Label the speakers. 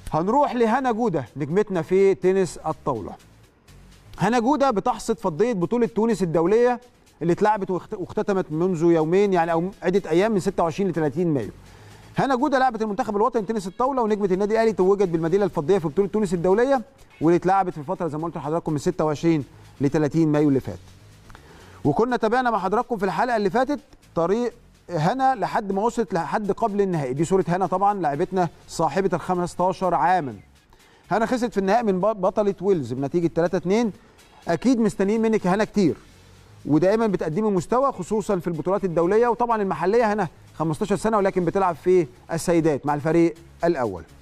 Speaker 1: هنروح لهنا جوده نجمتنا في تنس الطاوله هنا جوده بتحصد فضيه بطوله تونس الدوليه اللي اتلعبت واخت- واختتمت منذ يومين يعني او عده ايام من 26 ل 30 مايو هنا جوده لعبت المنتخب الوطني لتنس الطاوله ونجمه النادي الاهلي توجت بالميداليه الفضيه في بطوله تونس الدوليه واللي اتلعبت في الفتره زي ما قلت لحضراتكم من 26 ل 30 مايو اللي فات وكنا تابعنا مع حضراتكم في الحلقه اللي فاتت طريق هنا لحد ما وصلت لحد قبل النهائي دي صوره هنا طبعا لاعبتنا صاحبه ال 15 عاما هنا خسرت في النهائي من بطله ويلز بنتيجه 3 2 اكيد مستنيين منك يا هنا كتير ودائما بتقدمي مستوى خصوصا في البطولات الدوليه وطبعا المحليه هنا 15 سنه ولكن بتلعب في السيدات مع الفريق الاول